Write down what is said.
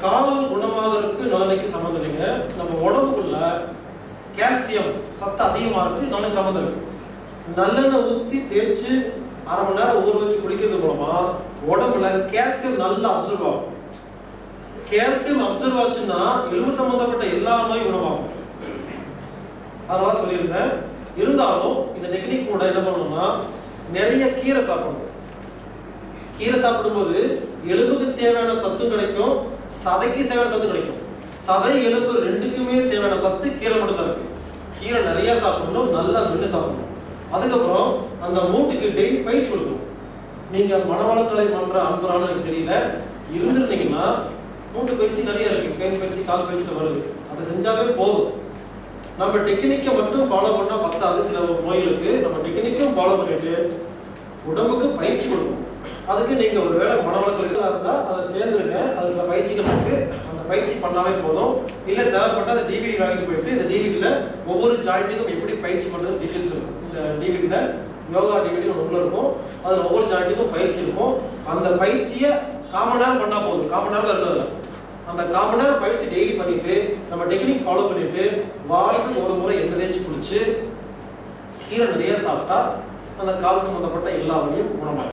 கால் குணமாவதற்கு நாளைக்கு சம்மந்தம் இல்லைங்க நம்ம உடம்புக்குள்ள கால்சியம் சத்து அதிகமா இருக்கு நாளைக்கு சம்மந்தம் இருக்கு நல்லெண்ணெய் ஊத்தி தேய்ச்சு அரை மணி நேரம் ஊற வச்சு குடிக்கிறது மூலமா உடம்புல கால்சியம் நல்லா அப்சர்வ் ஆகும் கால்சியம் அப்சர்வ் ஆச்சுன்னா எலும்பு சம்பந்தப்பட்ட எல்லா நோயும் குணமாகும் அதனால சொல்லியிருந்தேன் இருந்தாலும் இந்த டெக்னிக் கூட என்ன பண்ணணும்னா நிறைய கீரை சாப்பிடணும் கீரை சாப்பிடும்போது எலும்புக்கு தேவையான சத்து கிடைக்கும் சதைக்கு தேவையான சத்து கிடைக்கும் சதை எலும்பு ரெண்டுக்குமே தேவையான சத்து கீரை மட்டும் தான் இருக்கு கீரை நிறைய சாப்பிடணும் நல்லா மென்று சாப்பிடணும் அதுக்கப்புறம் அந்த மூட்டுக்கு டெய்லி பயிற்சி கொடுக்கணும் நீங்க மனவளக்கலை பண்ற அன்புறான்னு எனக்கு தெரியல இருந்திருந்தீங்கன்னா மூட்டு பயிற்சி நிறைய இருக்கு கை பயிற்சி கால் பயிற்சியில் வருது அதை செஞ்சாவே போதும் நம்ம டெக்னிக்கை மட்டும் ஃபாலோ பண்ணா பத்தாது சில நோய்களுக்கு நம்ம டெக்னிக்கும் ஃபாலோ பண்ணிட்டு உடம்புக்கு பயிற்சி கொடுக்கணும் அதுக்கு நீங்க ஒரு வேளை மனவளக்கல் இருந்தா அதை சேர்ந்துருங்க அது சில பயிற்சிகள் இருக்கு அந்த பயிற்சி பண்ணாவே போதும் இல்ல தேவைப்பட்டா அந்த டிவிடி வாங்கிட்டு போயிட்டு இந்த டிவிடில ஒவ்வொரு ஜாயிண்ட்டுக்கும் எப்படி பயிற்சி பண்றது டீடைல்ஸ் இருக்கும் இந்த டிவிடில யோகா டிவிடி உள்ள இருக்கும் அதுல ஒவ்வொரு ஜாயிண்ட்டுக்கும் பயிற்சி இருக்கும் அந்த பயிற்சியை காமன் நேரம் பண்ணா போதும் காமன் நேரம் இருக்கிறது அந்த காமன் நேரம் பயிற்சி டெய்லி பண்ணிட்டு நம்ம டெக்னிக் ஃபாலோ பண்ணிட்டு வாரத்துக்கு ஒரு முறை எண்ணெய் தேய்ச்சி குளிச்சு கீரை நிறைய சாப்பிட்டா அந்த கால் சம்பந்தப்பட்ட எல்லா வழியும் குணமாகும்